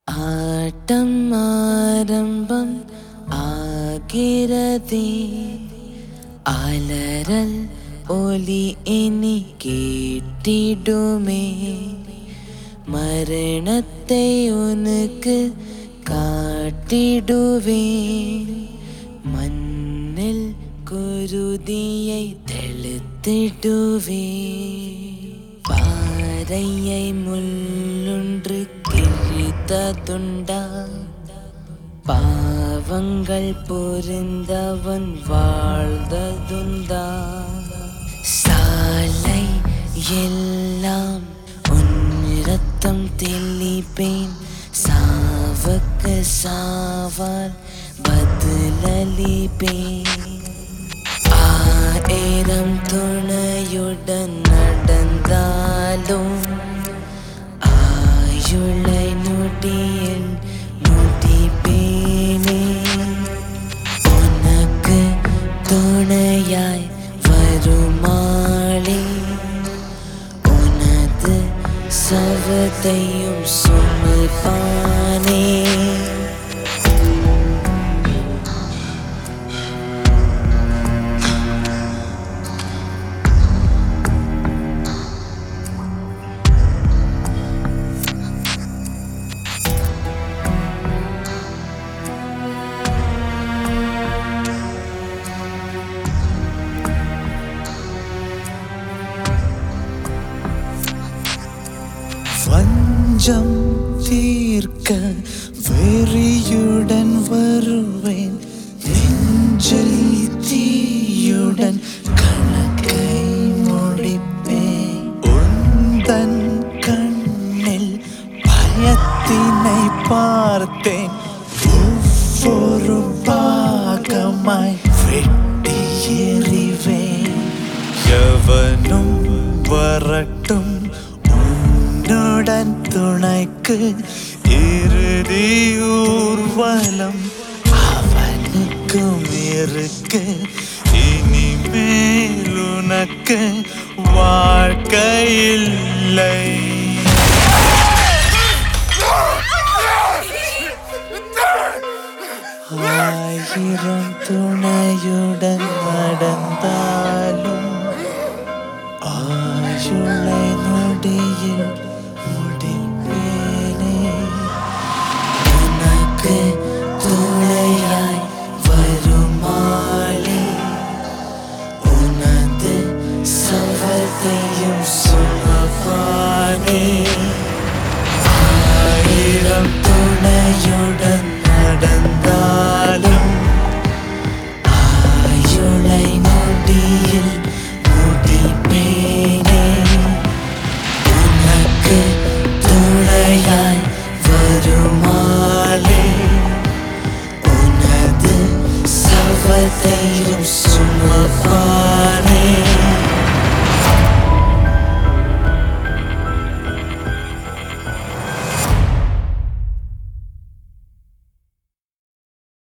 ஆட்டம் ஆரம்பம் ஆகிறதே அலறல் ஒலி இனி கேட்டிடுமே மரணத்தை உனக்கு காட்டிடுவேன் மண்ணில் குருதியை தெளித்திடுவேன் பாறையை முள்ளொன்று கிழித்ததுண்டா பாவங்கள் புரிந்தவன் வாழ்ந்ததுண்டா சாலை எல்லாம் உன் ரத்தம் தெளிப்பேன் சாவுக்கு சாவால் பதிலளிப்பேன் ஆயிரம் துணையுடன் நடந்தாலும் ஆயுளை நொடியில் முடிப்பேனே உனக்கு துணையாய் வருமாளே உனது சவத்தையும் சுமப்பானே வஞ்சம் தீர்க்க வெறியுடன் வருவேன் நெஞ்சில் தீயுடன் கணக்கை முடிப்பேன் உந்தன் கண்ணில் பயத்தினை பார்த்தேன் ஒவ்வொரு பாகமாய் வெட்டி எறிவேன் எவனும் வரட்டும் உன்னுடன் துணைக்கு இறுதி ஊர்வலம் அவனுக்கும் இருக்கு இனிமேல் உனக்கு வாழ்க்கை இல்லை ஆயிரம் துணையுடன் நடந்தாலும் ஆயுளை நொடியில்